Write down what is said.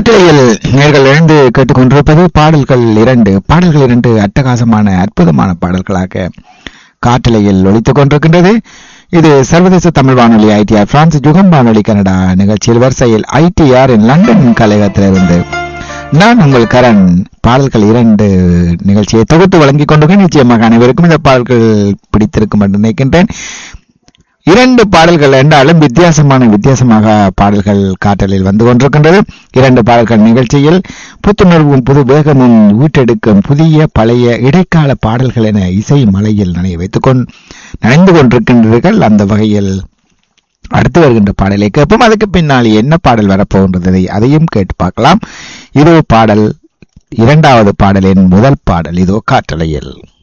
காற்றலையில் நேர்கள் இணைந்து கேட்டுக்கொண்டிருப்பது பாடல்கள் இரண்டு பாடல்கள் இரண்டு அட்டகாசமான அற்புதமான பாடல்களாக காற்றலையில் ஒலித்துக் கொண்டிருக்கின்றது இது சர்வதேச தமிழ் வானொலி ஐடிஆர் பிரான்ஸ் யுகம் வானொலி கனடா நிகழ்ச்சியில் வரிசையில் ஐடிஆர் இன் லண்டன் கலையகத்திலிருந்து நான் உங்கள் கரண் பாடல்கள் இரண்டு நிகழ்ச்சியை தொகுத்து வழங்கிக் கொண்டு நிச்சயமாக அனைவருக்கும் இந்த பாடல்கள் பிடித்திருக்கும் என்று நினைக்கின்றேன் இரண்டு பாடல்கள் என்றாலும் வித்தியாசமான வித்தியாசமாக பாடல்கள் காற்றலில் வந்து கொண்டிருக்கின்றது இரண்டு பாடல்கள் நிகழ்ச்சியில் புத்துணர்வும் புது வேகமும் வீட்டெடுக்கும் புதிய பழைய இடைக்கால பாடல்கள் என இசை மலையில் நனைய வைத்துக் கொண்டு நனைந்து கொண்டிருக்கின்றீர்கள் அந்த வகையில் அடுத்து வருகின்ற பாடலை கேட்போம் அதுக்கு பின்னால் என்ன பாடல் வரப்போகின்றது அதையும் கேட்டு பார்க்கலாம் இதோ பாடல் இரண்டாவது பாடலின் முதல் பாடல் இதோ காற்றலையில்